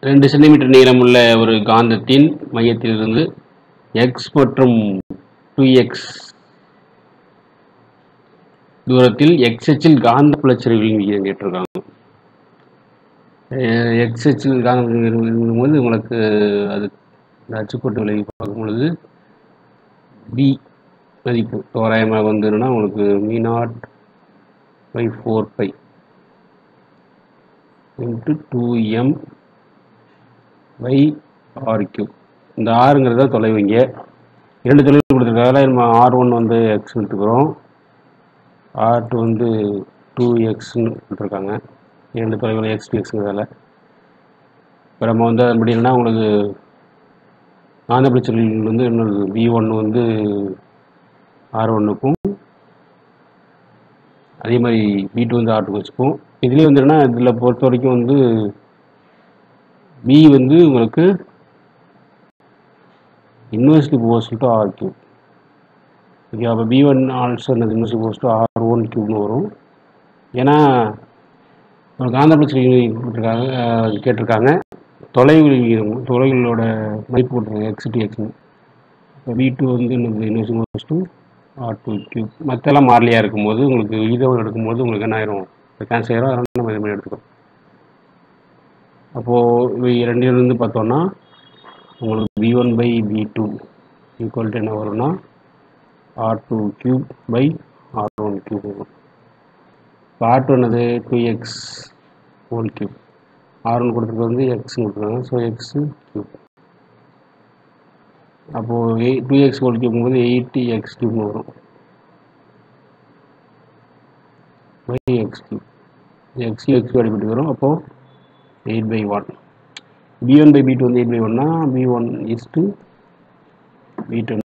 ரெண்டு சென்டிமீட்டர் நீளமுள்ள ஒரு காந்தத்தின் மையத்திலிருந்து எக்ஸ் மற்றும் டூ எக்ஸ் தூரத்தில் எக்ஸ் அச்சில் காந்த புலச்சரிவுகளின் விகிதம் கேட்டிருக்காங்க எக்ஸ் அச்சில் காந்த போது உங்களுக்கு அது இந்த அச்சுக்கோட்டு விலகி பார்க்கும் பொழுது பி மதிப்பு தோராயமாக வந்துன்னா உங்களுக்கு mu naught by four pi into two M by R cube இந்த ஆறுங்கிறது தான் தொலைவு இங்கே இரண்டு தொலைவு கொடுத்துருக்காங்க நம்ம ஆர் ஒன் வந்து எக்ஸ் எடுத்துக்கிறோம் ஆர் டூ வந்து டூ எக்ஸ்னு கொடுத்துருக்காங்க இரண்டு தொலைவில் எக்ஸ் டூ எக்ஸுங்கிறதால இப்போ நம்ம வந்து அது முடியலன்னா உங்களுக்கு காந்தப்பிடிச்சல் வந்து இன்னொரு வி ஒன் வந்து ஆர் ஒன்றுக்கும் அதே மாதிரி பி டூ வந்து ஆர் டூ வச்சுப்போம் இதுலேயே வந்துன்னா இதில் பொறுத்த வரைக்கும் வந்து பி வந்து உங்களுக்கு இன்வெர்ஸ்லி போஸ்ட் டு ஆர் கியூப் ஓகே அப்போ பி ஒன் ஆல்சோ என்னது இன்வெர்ஸ்லி போஸ்ட் டு ஆர் ஒன் கியூப்னு வரும் ஏன்னா ஒரு காந்த பிரச்சனை போட்டிருக்காங்க அஹ், கேட்டிருக்காங்க தொலைவு விகிதம், தொலைவுகளோட மதிப்பு போட்டிருக்காங்க எக்ஸ் டு எக்ஸ்னு இப்போ பி டூ வந்து என்னது இன்வெர்ஸ்லி போஸ்ட் டு ஆர் டூ கியூப் மற்றெல்லாம் மாறிலியாக இருக்கும்போது உங்களுக்கு விகிதம் எடுக்கும்போது உங்களுக்கு என்ன ஆயிரும் கேன்சல் ஆயிரும் அதனால நம்ம இது மாதிரி எடுத்துக்கிறோம் அப்போது இவை ரெண்டிலிருந்து பார்த்தோன்னா உங்களுக்கு B one by B two equal to என்ன வரும்னா R two cube by R one cube வரும் இப்போ ஆர் டூ என்னது two X whole cube R one கொடுத்துருக்கு வந்து எக்ஸ் கொடுத்துருக்காங்க ஸோ எக்ஸு கியூப் அப்போது a two X whole cube போது எயிட்டி எக்ஸ் கியூப்னு வரும் by X cube X X அடிப்பட்டு வரும் அப்போது eight by one B one by B two வந்து எயிட் பை ஒன்னா B one is to B two